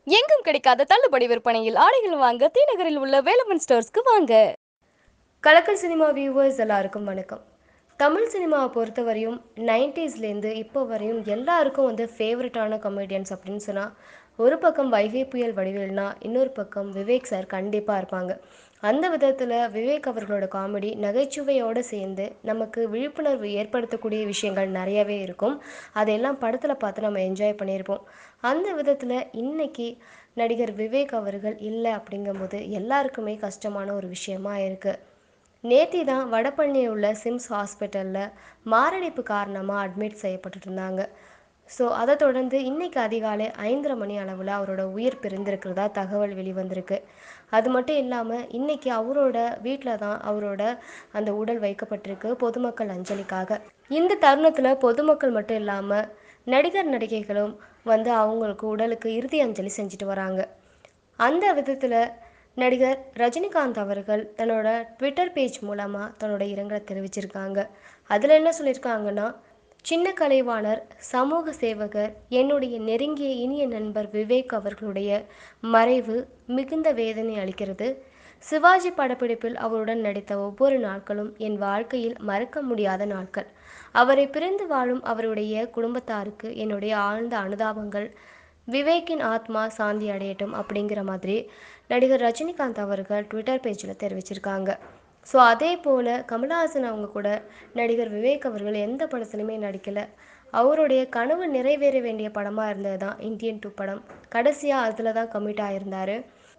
எங்கும் கிடைக்காத தள்ளுபடி விற்பனையில் ஆடைகள் வாங்க தீநகரில் உள்ள வேலவன் ஸ்டோர்ஸ்க்கு வாங்க கலக்கல் சினிமா வியூவர்ஸ் எல்லாருக்கும் வணக்கம் தமிழ் சினிமாவை பொறுத்தவரையும் நைன்டிஸ்லேருந்து இப்போ வரையும் எல்லாருக்கும் வந்து ஃபேவரட்டான கமெடியன்ஸ் அப்படின்னு சொன்னால் ஒரு பக்கம் வைகை புயல் வடிவேல்னா இன்னொரு பக்கம் விவேக் சார் கண்டிப்பாக இருப்பாங்க அந்த விதத்தில் விவேக் அவர்களோட காமெடி நகைச்சுவையோடு சேர்ந்து நமக்கு விழிப்புணர்வு ஏற்படுத்தக்கூடிய விஷயங்கள் நிறையவே இருக்கும் அதையெல்லாம் படத்தில் பார்த்து நம்ம என்ஜாய் பண்ணியிருப்போம் அந்த விதத்தில் இன்னைக்கு நடிகர் விவேக் அவர்கள் இல்லை அப்படிங்கும்போது எல்லாருக்குமே கஷ்டமான ஒரு விஷயமா இருக்குது நேத்தி தான் வடபழனியில் உள்ள சிம்ஸ் ஹாஸ்பிட்டலில் மாரடைப்பு காரணமாக அட்மிட் செய்யப்பட்டுட்டு இருந்தாங்க ஸோ அதை தொடர்ந்து இன்னைக்கு அதிகாலை ஐந்தரை மணி அளவில் அவரோட உயிர் பிரிந்திருக்கிறதா தகவல் வெளிவந்திருக்கு அது மட்டும் இல்லாமல் இன்னைக்கு அவரோட வீட்டில் தான் அவரோட அந்த உடல் வைக்கப்பட்டிருக்கு பொதுமக்கள் அஞ்சலிக்காக இந்த தருணத்தில் பொதுமக்கள் மட்டும் இல்லாமல் நடிகர் நடிகைகளும் வந்து அவங்களுக்கு உடலுக்கு இறுதி அஞ்சலி செஞ்சுட்டு வராங்க அந்த விதத்தில் நடிகர் ரஜினிகாந்த் அவர்கள் தன்னோட ட்விட்டர் பேஜ் மூலமாக தன்னோட இரங்கலை தெரிவிச்சிருக்காங்க அதில் என்ன சொல்லியிருக்காங்கன்னா சின்ன கலைவாணர் சமூக சேவகர் என்னுடைய நெருங்கிய இனிய நண்பர் விவேக் அவர்களுடைய மறைவு மிகுந்த வேதனை அளிக்கிறது சிவாஜி படப்பிடிப்பில் அவருடன் நடித்த ஒவ்வொரு நாட்களும் என் வாழ்க்கையில் மறக்க முடியாத நாட்கள் அவரை பிரிந்து வாழும் அவருடைய குடும்பத்தாருக்கு என்னுடைய ஆழ்ந்த அனுதாபங்கள் விவேக்கின் ஆத்மா சாந்தி அடையட்டும் அப்படிங்கிற மாதிரி நடிகர் ரஜினிகாந்த் அவர்கள் ட்விட்டர் பேஜில் தெரிவிச்சிருக்காங்க ஸோ அதே போல் கமலஹாசன் அவங்க கூட நடிகர் விவேக் அவர்கள் எந்த படத்துலையுமே நடிக்கலை அவருடைய கனவு நிறைவேற வேண்டிய படமாக இருந்தது தான் இந்தியன் டூ படம் கடைசியாக அதில் தான் கமிட் ஆகியிருந்தார்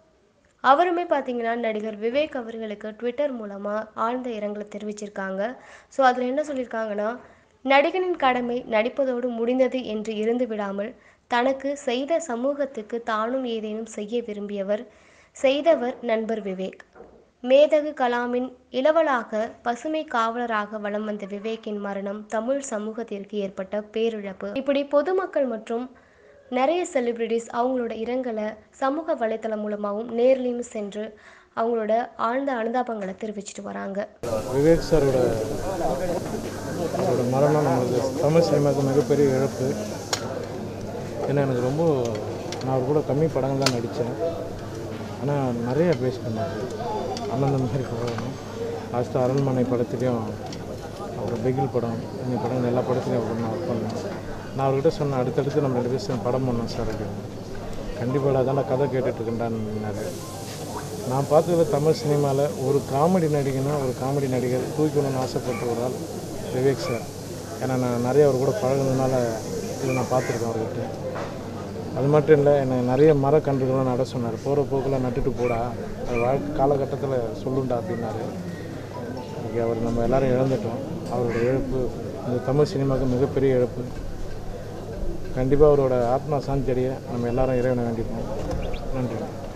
அவருமே பார்த்தீங்கன்னா நடிகர் விவேக் அவர்களுக்கு ட்விட்டர் மூலமாக ஆழ்ந்த இரங்கலை தெரிவிச்சிருக்காங்க ஸோ அதில் என்ன சொல்லியிருக்காங்கன்னா நடிகனின் கடமை நடிப்பதோடு முடிந்தது என்று இருந்து விடாமல் தனக்கு செய்த சமூகத்துக்கு தானும் ஏதேனும் செய்ய விரும்பியவர் செய்தவர் நண்பர் விவேக் மேதகு கலாமின் இளவலாக பசுமை காவலராக வலம் வந்த விவேக்கின் மரணம் தமிழ் சமூகத்திற்கு ஏற்பட்ட பேரிழப்பு இப்படி பொதுமக்கள் மற்றும் நிறைய செலிபிரிட்டிஸ் அவங்களோட இரங்கலை சமூக வலைத்தளம் மூலமாகவும் நேர்லையும் சென்று அவங்களோட ஆழ்ந்த அனுதாபங்களை தெரிவிச்சிட்டு வராங்க விவேக் சாரோட அவரோட மரணம் நம்மளுக்கு தமிழ் சினிமாவுக்கு மிகப்பெரிய இழப்பு ஏன்னா எனக்கு ரொம்ப நான் அவர் கூட கம்மி படங்கள் தான் நடித்தேன் ஆனால் நிறைய அட்வைஸ் பண்ணார் அண்ணன் மாதிரி போகணும் லாஸ்ட்டு அரண்மனை படத்துலேயும் அவர் பிகில் படம் இந்த படம் எல்லா படத்துலையும் அவர் நான் ஒர்க் பண்ணேன் நான் அவர்கிட்ட சொன்னேன் அடுத்தடுத்து நம்ம ரெண்டு பேரும் படம் பண்ணோம் சார் அப்படின்னு கண்டிப்பாக அதான் நான் கதை கேட்டுட்ருக்கேன்டான்னாரு நான் பார்த்ததுல தமிழ் சினிமாவில் ஒரு காமெடி நடிகனா ஒரு காமெடி நடிகர் தூக்கணும்னு ஆசைப்பட்ட ஒரு ஆள் விவேக் சார் ஏன்னா நான் நிறைய அவர் கூட பழகுனதுனால இதை நான் பார்த்துருக்கேன் அவர்கிட்ட அது மட்டும் இல்லை என்னை நிறைய மரக்கன்றுகள்லாம் நட சொன்னார் போகிற போக்கில் நட்டுட்டு போடா அது வாழ்க்கை காலகட்டத்தில் சொல்லுண்டா அப்படின்னாரு இன்னைக்கு அவர் நம்ம எல்லாரும் இழந்துட்டோம் அவரோட இழப்பு இந்த தமிழ் சினிமாவுக்கு மிகப்பெரிய இழப்பு கண்டிப்பாக அவரோட ஆத்மா சாந்தி அடைய நம்ம எல்லாரும் இறைவனை வேண்டிப்போம் நன்றி